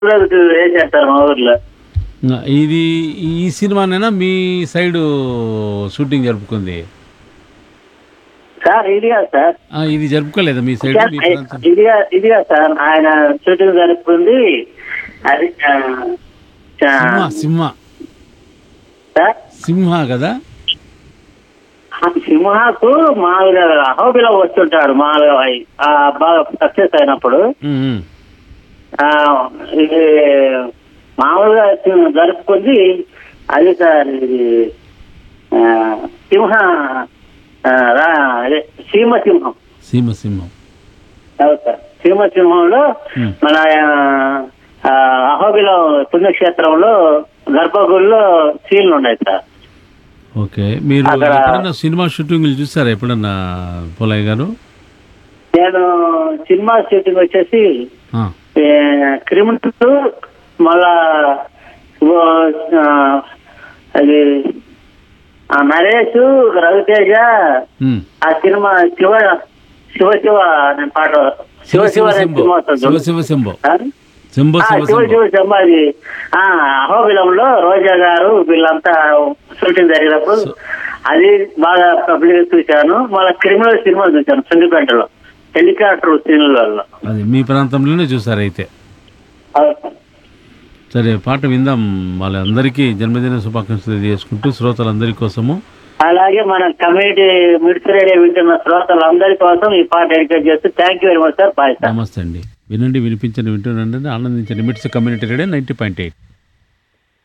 రోజుకి వేసేస్తారు మా ఊర్లో ఆ, ఇది ఈ సినిమానేనా మీ సైడ్ షూటింగ్ జరుపుకుంది సార్ ఇదిగా సార్ ఆ, ఇది జరుపుకోలేదా మీ సైడ్ మీ ప్రాంతం ఇదిగా ఇదిగా సార్ ఆయన షూటింగ్ జరుపుకుంది అది ఆ, చా- సింహ సింహ సార్ సింహ కదా ఆ సింహాకు మామూలుగా అహోబిలో వస్తుంటాడు మామూలుగా ఆ బాగా సక్సెస్ అయినప్పుడు ఉమ్, ఉమ్. ఆ, ఇది మామూలుగా జరుపుకుంది అది సార్ ఇది ఆ, సింహ ఆ, రా- అదే సీమసింహం సీమ సింహం అవును సార్ సీమసింహంలో Hmm. మన ఆ, అహోబిలో పుణ్యక్షేత్రంలో గర్భగుడిలో సీన్లు ఉన్నాయి సార్ ఓకే మీరు అక్కడ- ఎప్పుడన్నా సినిమా షూటింగ్లు చూసారా ఎప్పుడన్నా పోలయ్య గారు నేను సినిమా షూటింగ్ వచ్చేసి ఆ, ఏ, క్రిమినల్ మళ్ళా ఓ, ఆ, అది ఆ నరేష్ రవితేజ ఉమ్. ఆ సినిమా శివ శివ శివ అనే పాట శివ శివ అనే శంభో సినిమా వస్తుంది శివ శివ శంభో ఆ? శంభో ఆ, శివ శివ శంభో శివ శంభో అది ఆ అహోబిలంలో రోజా గారు వీళ్ళంతా షూటింగ్ జరిగినప్పుడు అది బాగా పబ్లిక్ చూశాను మళ్ళీ క్రిమినల్ సినిమా చూశాను సుండిపేటలో హెలికాప్టర్ సీన్లలో అది మీ ప్రాంతంలోనే చూసారు అయితే సరే పాట విందాం వాళ్ళందరికీ జన్మదిన శుభాకాంక్షలు తెలియజేసుకుంటూ శ్రోతలందరి కోసము అలాగే మన కమ్యూనిటీ మిడ్స్ రేడియో వింటున్న శ్రోతలందరి కోసం ఈ పాట డెడికేట్ చేస్తూ thank you very much sir bye sir నమస్తే అండి వినండి వినిపించండి వింటుండండి ఆనందించండి MITS community radio ninety point eight